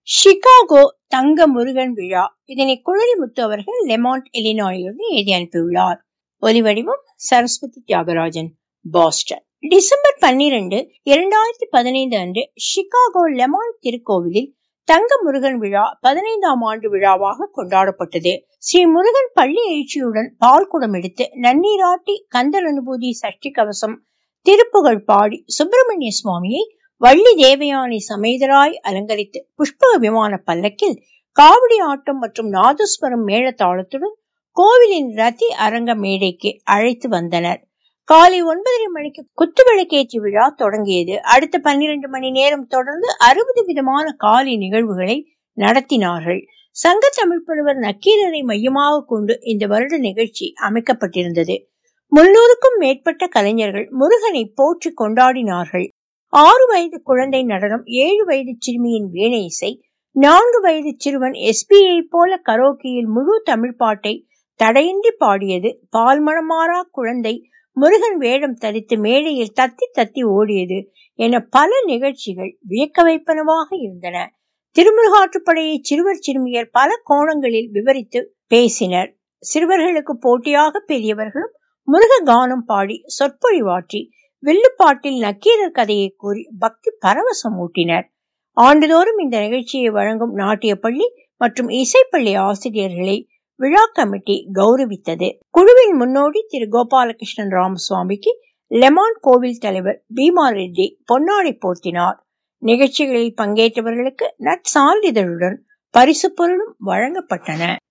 Chicago தங்க முருகன் விழா இதனை குழலிமுத்து அவர்கள் லெமாண்ட் இலினாயிலிருந்து எழுதி அனுப்பியுள்ளார் ஒலிவடிவம் சரஸ்வதி தியாகராஜன் பாஸ்டன் டிசம்பர் பன்னிரண்டு இரண்டாயிரத்தி பதினைந்து அன்று சிகாகோ லெமாண்ட் திருக்கோவிலில் தங்க முருகன் விழா பதினைந்தாம் ஆண்டு விழாவாக கொண்டாடப்பட்டது ஸ்ரீ முருகன் பள்ளி எழுச்சியுடன் பால் குடம் எடுத்து நன்னீராட்டி கந்தர் அனுபூதி சஷ்டி கவசம் திருப்புகழ் பாடி சுப்பிரமணிய சுவாமியை வள்ளி தேவயானி சமேதராய் அலங்கரித்து புஷ்பக விமான பல்லக்கில் காவடி ஆட்டம் மற்றும் நாதஸ்வரம் மேளதாளத்துடன் கோவிலின் ரதி அரங்க மேடைக்கு அழைத்து வந்தனர் காலை ஒன்பதரை மணிக்கு குத்துவிளக்கேற்றி விழா தொடங்கியது அடுத்த பன்னிரண்டு மணி நேரம் தொடர்ந்து அறுபது விதமான காலி நிகழ்வுகளை நடத்தினார்கள் சங்க தமிழ் புலவர் நக்கீரரை மையமாக கொண்டு இந்த வருட நிகழ்ச்சி அமைக்கப்பட்டிருந்தது முன்னூறுக்கும் மேற்பட்ட கலைஞர்கள் முருகனை போற்றி கொண்டாடினார்கள் ஆறு வயது குழந்தை நடனம் ஏழு வயது சிறுமியின் வீணை இசை நான்கு வயது சிறுவன் எஸ்பியை போல கரோக்கியில் முழு தமிழ் பாட்டை தடையின்றி பாடியது பால்மணமாறா குழந்தை முருகன் வேடம் தரித்து மேடையில் தத்தி தத்தி ஓடியது என பல நிகழ்ச்சிகள் வியக்க வைப்பனவாக இருந்தன திருமுருகாற்றுப்படையை சிறுவர் சிறுமியர் பல கோணங்களில் விவரித்து பேசினர் சிறுவர்களுக்கு போட்டியாக பெரியவர்களும் முருக கானம் பாடி சொற்பொழிவாற்றி வில்லுப்பாட்டில் நக்கீரர் கதையை கூறி பக்தி பரவசம் ஊட்டினர் ஆண்டுதோறும் இந்த நிகழ்ச்சியை வழங்கும் நாட்டிய பள்ளி மற்றும் இசைப்பள்ளி ஆசிரியர்களை விழா கமிட்டி கௌரவித்தது குழுவின் முன்னோடி திரு கோபாலகிருஷ்ணன் ராமசுவாமிக்கு லெமான் கோவில் தலைவர் பீமா ரெட்டி பொன்னாடை போர்த்தினார் நிகழ்ச்சிகளில் பங்கேற்றவர்களுக்கு நற்சான்றிதழுடன் பரிசு பொருளும் வழங்கப்பட்டன